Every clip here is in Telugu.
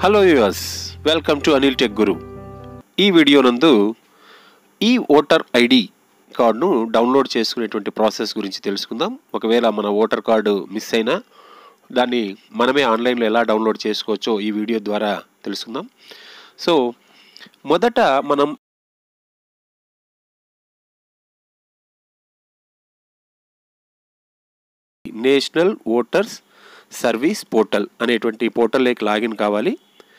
హలో యూఎస్ welcome to Anil tech Guru ఈ వీడియో నందు ఈ ఓటర్ ఐడి కార్డును డౌన్లోడ్ చేసుకునేటువంటి ప్రాసెస్ గురించి తెలుసుకుందాం ఒకవేళ మన ఓటర్ కార్డు మిస్ అయినా దాన్ని మనమే ఆన్లైన్లో ఎలా డౌన్లోడ్ చేసుకోవచ్చో ఈ వీడియో ద్వారా తెలుసుకుందాం సో మొదట మనం నేషనల్ ఓటర్స్ సర్వీస్ పోర్టల్ అనేటువంటి పోర్టల్లోకి లాగిన్ కావాలి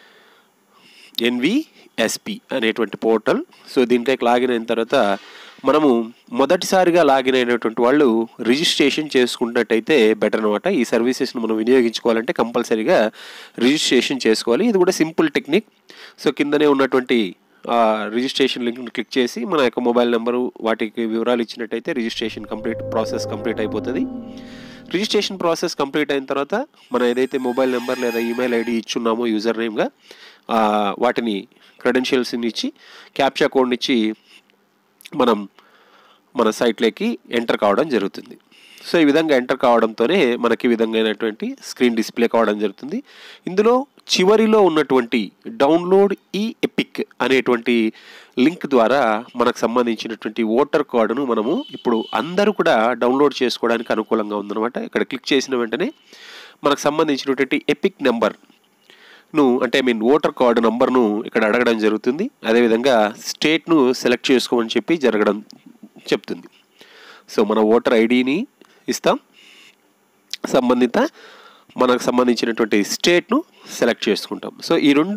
ఎన్విఎస్పి అనేటువంటి పోర్టల్ సో దీంట్లోకి లాగిన్ అయిన తర్వాత మనము మొదటిసారిగా లాగిన్ అయినటువంటి వాళ్ళు రిజిస్ట్రేషన్ చేసుకున్నట్టయితే బెటర్ అనమాట ఈ సర్వీసెస్ను మనం వినియోగించుకోవాలంటే కంపల్సరీగా రిజిస్ట్రేషన్ చేసుకోవాలి ఇది కూడా సింపుల్ టెక్నిక్ సో కిందనే ఉన్నటువంటి రిజిస్ట్రేషన్ లింక్ని క్లిక్ చేసి మన యొక్క మొబైల్ నెంబరు వాటికి వివరాలు ఇచ్చినట్టయితే రిజిస్ట్రేషన్ కంప్లీట్ ప్రాసెస్ కంప్లీట్ అయిపోతుంది రిజిస్ట్రేషన్ ప్రాసెస్ కంప్లీట్ అయిన తర్వాత మనం ఏదైతే మొబైల్ నెంబర్ లేదా ఈమెయిల్ ఐడి ఇచ్చున్నామో యూజర్ నేమ్గా వాటిని క్రెడెన్షియల్స్ని ఇచ్చి క్యాప్చా కోడ్ని ఇచ్చి మనం మన సైట్లోకి ఎంటర్ కావడం జరుగుతుంది సో ఈ విధంగా ఎంటర్ కావడంతోనే మనకి ఈ విధంగానటువంటి స్క్రీన్ డిస్ప్లే కావడం జరుగుతుంది ఇందులో చివరిలో ఉన్నటువంటి డౌన్లోడ్ ఈ ఎపిక్ అనేటువంటి లింక్ ద్వారా మనకు సంబంధించినటువంటి ఓటర్ కార్డును మనము ఇప్పుడు అందరూ కూడా డౌన్లోడ్ చేసుకోవడానికి అనుకూలంగా ఉందన్నమాట ఇక్కడ క్లిక్ చేసిన వెంటనే మనకు సంబంధించినటువంటి ఎపిక్ నెంబర్ ను అంటే ఐ మీన్ ఓటర్ కార్డు నంబర్ను ఇక్కడ అడగడం జరుగుతుంది అదేవిధంగా స్టేట్ను సెలెక్ట్ చేసుకోమని చెప్పి జరగడం చెప్తుంది సో మన ఓటర్ ఐడిని ఇస్తాం సంబంధిత మనకు సంబంధించినటువంటి స్టేట్ను సెలెక్ట్ చేసుకుంటాం సో ఈ రెండు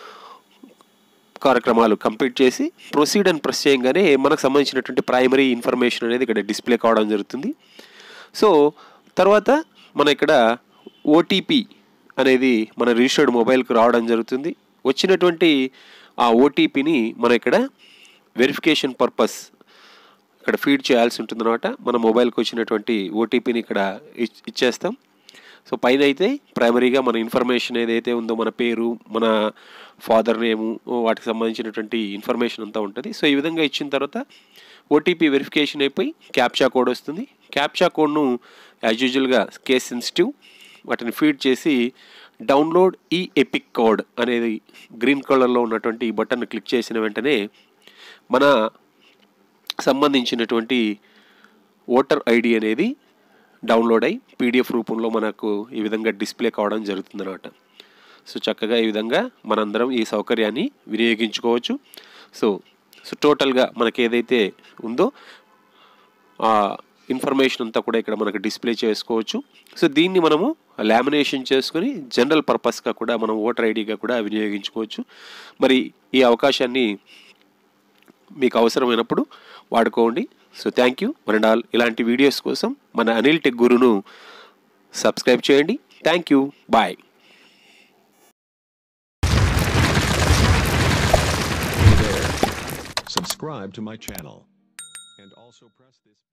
కార్యక్రమాలు కంప్లీట్ చేసి ప్రొసీడ్ అని ప్రెస్ చేయగానే మనకు సంబంధించినటువంటి ప్రైమరీ ఇన్ఫర్మేషన్ అనేది ఇక్కడ డిస్ప్లే కావడం జరుగుతుంది సో తర్వాత మన ఇక్కడ ఓటీపీ అనేది మన రిజిస్టర్డ్ మొబైల్కి రావడం జరుగుతుంది వచ్చినటువంటి ఆ ఓటీపీని మనం ఇక్కడ వెరిఫికేషన్ పర్పస్ ఇక్కడ ఫీడ్ చేయాల్సి ఉంటుందన్నమాట మన మొబైల్కి వచ్చినటువంటి ఓటీపీని ఇక్కడ ఇచ్చేస్తాం సో పైన అయితే ప్రైమరీగా మన ఇన్ఫర్మేషన్ ఏదైతే ఉందో మన పేరు మన ఫాదర్ నేము వాటికి సంబంధించినటువంటి ఇన్ఫర్మేషన్ అంతా ఉంటుంది సో ఈ విధంగా ఇచ్చిన తర్వాత ఓటీపీ వెరిఫికేషన్ అయిపోయి క్యాప్చా కోడ్ వస్తుంది క్యాప్చా కోడ్ను యాజ్ యూజువల్గా కేస్ సెన్సిటివ్ వాటిని ఫీడ్ చేసి డౌన్లోడ్ ఈ ఎపిక్ కోడ్ అనేది గ్రీన్ కలర్లో ఉన్నటువంటి ఈ బటన్ క్లిక్ చేసిన వెంటనే మన సంబంధించినటువంటి ఓటర్ ఐడి అనేది డౌన్లోడ్ అయి పీడిఎఫ్ రూపంలో మనకు ఈ విధంగా డిస్ప్లే కావడం జరుగుతుందన్నమాట సో చక్కగా ఈ విధంగా మనందరం ఈ సౌకర్యాన్ని వినియోగించుకోవచ్చు సో సో టోటల్గా మనకి ఏదైతే ఉందో ఆ ఇన్ఫర్మేషన్ అంతా కూడా ఇక్కడ మనకు డిస్ప్లే చేసుకోవచ్చు సో దీన్ని మనము లామినేషన్ చేసుకొని జనరల్ పర్పస్గా కూడా మనం ఓటర్ ఐడిగా కూడా వినియోగించుకోవచ్చు మరి ఈ అవకాశాన్ని మీకు అవసరమైనప్పుడు వాడుకోండి so thank you one all ఇలాంటి వీడియోస్ కోసం మన అనిల్ టెక్ గురును సబ్స్క్రైబ్ చేయండి thank you bye Subscribe to my channel. And also press this